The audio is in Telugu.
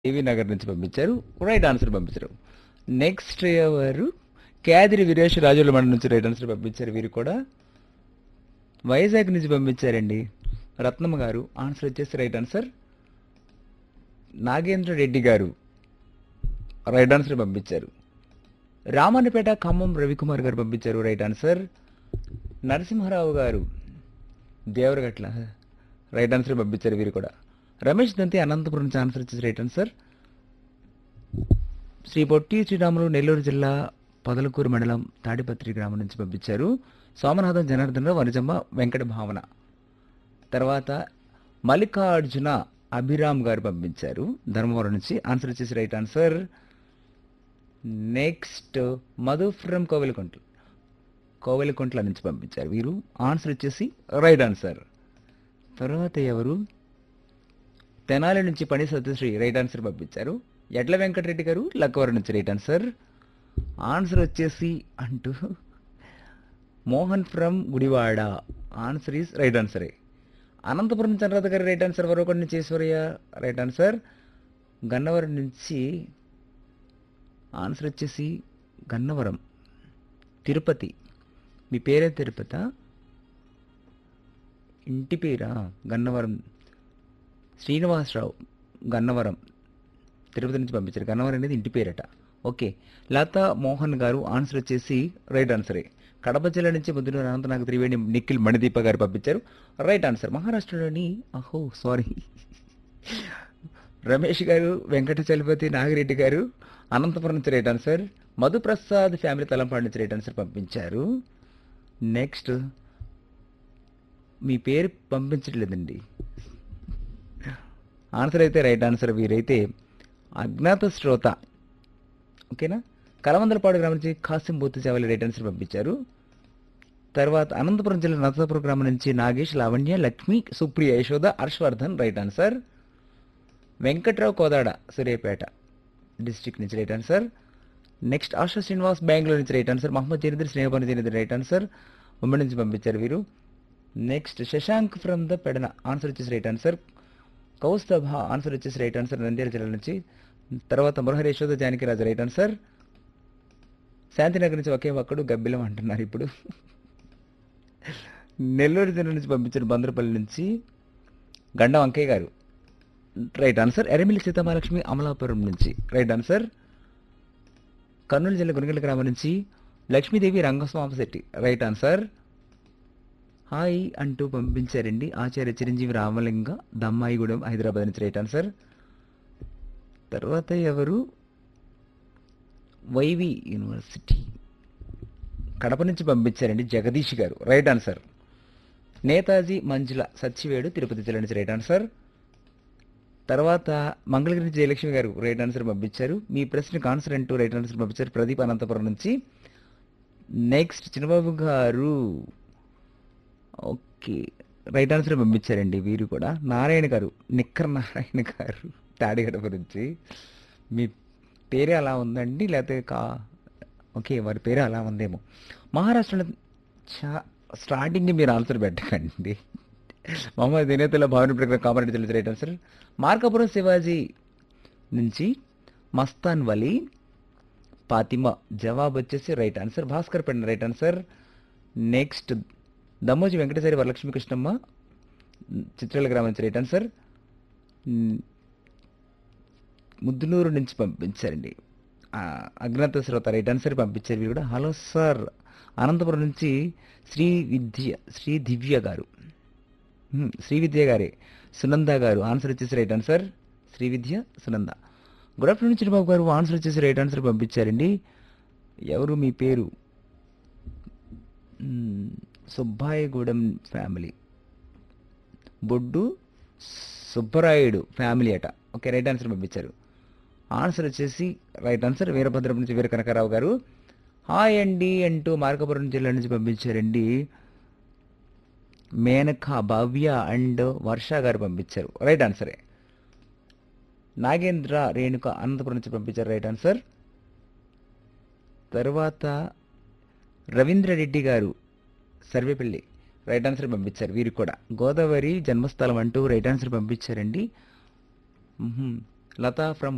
ఏవి నగర్ నుంచి పంపించారు రైట్ ఆన్సర్ పంపించారు నెక్స్ట్ ఎవరు కేదిరి వీరేష్ రాజుల మండలం నుంచి రైట్ ఆన్సర్ పంపించారు వీరు కూడా వైజాగ్ నుంచి పంపించారండి రత్నమ్మ గారు ఆన్సర్ వచ్చేసి రైట్ ఆన్సర్ నాగేంద్ర రెడ్డి గారు రైట్ ఆన్సర్ పంపించారు రామన్నపేట ఖమ్మం రవికుమార్ గారు పంపించారు రైట్ ఆన్సర్ నరసింహారావు గారు దేవరగట్ల రైట్ ఆన్సర్ పంపించారు వీరు కూడా రమేష్ దంతి అనంతపురం నుంచి ఆన్సర్ వచ్చేసి రైట్ ఆన్సర్ శ్రీ పొట్టి శ్రీరాములు నెల్లూరు జిల్లా పొదలకూరు మండలం తాడిపత్రి గ్రామం నుంచి పంపించారు సోమనాథం జనార్దనరావు వనజమ్మ వెంకట భావన తర్వాత మల్లికార్జున అభిరామ్ గారు పంపించారు ధర్మవరం నుంచి ఆన్సర్ వచ్చేసి right answer next Madhu from Kovelakuntla Kovelakuntla నుంచి పంపించారు వీరు ఆన్సర్ వచ్చేసి రైట్ ఆన్సర్ తర్వాత ఎవరు తెనాలి నుంచి పని సత్యశ్రీ రైట్ ఆన్సర్ పంపించారు ఎడ్ల వెంకటరెడ్డి గారు లక్కవరం నుంచి రైట్ ఆన్సర్ ఆన్సర్ వచ్చేసి అంటూ Mohan from Gudivada answer is right ఆన్సరే అనంతపురం చంద్రరాధ గారి రైట్ ఆన్సర్ వరొకటి నుంచి ఈశ్వరయ్య రైట్ ఆన్సర్ గన్నవరం నుంచి ఆన్సర్ వచ్చేసి గన్నవరం తిరుపతి మీ పేరే తిరుపత ఇంటి పేరా గన్నవరం శ్రీనివాసరావు గన్నవరం తిరుపతి నుంచి పంపించారు గన్నవరం అనేది ఇంటి పేరట ఓకే లతా మోహన్ గారు ఆన్సర్ వచ్చేసి రైట్ ఆన్సరే కడప జిల్లా నుంచి ముద్దునూరు అనంతనాగ త్రివేణి నిఖిల్ మణిదీప గారు పంపించారు రైట్ ఆన్సర్ మహారాష్ట్రలోని అహో సారీ రమేష్ గారు వెంకట చలపతి నాగిరెడ్డి గారు అనంతపురం నుంచి right answer Madhuprasad family Talampadu నుంచి రైట్ ఆన్సర్ పంపించారు నెక్స్ట్ మీ పేరు పంపించట్లేదండి ఆన్సర్ అయితే రైట్ ఆన్సర్ వీరైతే అజ్ఞాత శ్రోత ఓకేనా కలవందలపాడు గ్రామం నుంచి కాసిం బూతు చావలి రైట్ ఆన్సర్ పంపించారు తర్వాత అనంతపురం జిల్లా నరసాపురం గ్రామం నుంచి Nagesh Lavanya Lakshmi Supriya Yashoda Harshavardhan right answer Venkatrao Kodada Suryapet district నుంచి right answer next Asha Srinivas Bengaluru నుంచి రైట్ ఆన్సర్ మహమ్మద్ జనీదర్ స్నేహపని జనీదర్ రైట్ ఆన్సర్ ఉమ్మడి నుంచి పంపించారు వీరు next Shashank from the Pedana answer వచ్చేసి రైట్ ఆన్సర్ కౌస్తభ ఆన్సర్ వచ్చేసి రైట్ ఆన్సర్ నంద్యాల జిల్లా నుంచి తర్వాత మురహరి యశోద జానకిరాజు రైట్ ఆన్సర్ శాంతినగర్ నుంచి ఒకే ఒక్కడు గబ్బిలం అంటున్నారు ఇప్పుడు నెల్లూరు జిల్లా నుంచి పంపించిన బంద్రపల్లి నుంచి గండ వంకయ్య గారు రైట్ ఆన్సర్ ఎరమిలి సీతామహాలక్ష్మి అమలాపురం నుంచి రైట్ ఆన్సర్ కర్నూలు జిల్లా గురిగల గ్రామం నుంచి Lakshmidevi Rangaswamy Shetty right answer hi అంటూ పంపించారండి ఆచార్య చిరంజీవి రామలింగ దమ్మాయిగూడెం హైదరాబాద్ నుంచి రైట్ ఆన్సర్ తర్వాత ఎవరు వైవి యూనివర్సిటీ కడప నుంచి పంపించారండి జగదీష్ గారు రైట్ ఆన్సర్ నేతాజీ మంజుల సచ్చివేడు తిరుపతి జిల్లా నుంచి రైట్ ఆన్సర్ తర్వాత మంగళగిరి నుంచి జయలక్ష్మి గారు రైట్ ఆన్సర్ పంపించారు మీ ప్రశ్నకు ఆన్సర్ అంటూ రైట్ ఆన్సర్ పంపించారు ప్రదీప్ అనంతపురం నుంచి నెక్స్ట్ చిన్నబాబు గారు ఓకే రైట్ ఆన్సర్ పంపించారండి వీరు కూడా నారాయణ గారు నిక్కర్ నారాయణ గారు తాడిగడ గురించి మీ పేరే అలా ఉందండి లేకపోతే కా ఓకే వారి పేరే అలా ఉందేమో మహారాష్ట్రలో చా స్టార్టింగ్ మీరు ఆన్సర్ పెట్టకండి మహమ్మద్ దినేతుల భవన ప్రకారం కామారెడ్డి జిల్లా రైట్ ఆన్సర్ మార్కాపురం శివాజీ నుంచి మస్తాన్ వలీ పాతిమా జవాబు వచ్చేసి right answer Bhaskar Penda right answer next Dammoji Venkateswari Varalakshmi Krishnamma Chitrala గ్రామం నుంచి రైట్ ఆన్సర్ మ్, ముద్దునూరు నుంచి పంపించారండి ఆ, అజ్ఞాత శ్రోత రైట్ ఆన్సర్ పంపించారు వీరు కూడా హలో సార్ అనంతపురం నుంచి శ్రీ విద్య శ్రీ దివ్య గారు హ్మ్, శ్రీ విద్య గారే సునంద గారు ఆన్సర్ వచ్చేసి right answer Sri Vidya Sunanda good afternoon Chirubabu గారు ఆన్సర్ వచ్చేసి రైట్ ఆన్సర్ పంపించారండి ఎవరు మీ పేరు మ్, సుబ్బాయిగూడెం ఫ్యామిలీ బొడ్డు సుబ్బరాయుడు ఫ్యామిలీ అట ఓకే రైట్ ఆన్సర్ పంపించారు ఆన్సర్ వచ్చేసి రైట్ ఆన్సర్ వీరభద్రం నుంచి వీర కనకారావు గారు హాయ్ అండి అంటూ మార్కపురం జిల్లా నుంచి పంపించారండి మేనక భవ్య అండ్ వర్ష గారు పంపించారు రైట్ ఆన్సరే నాగేంద్ర రేణుక అనంతపురం నుంచి పంపించారు రైట్ ఆన్సర్ తర్వాత రవీంద్ర రెడ్డి గారు సర్వేపల్లి రైట్ ఆన్సర్ పంపించారు వీరికి కూడా గోదావరి జన్మస్థలం అంటూ రైట్ ఆన్సర్ పంపించారండి మ్హూ. లతా ఫ్రమ్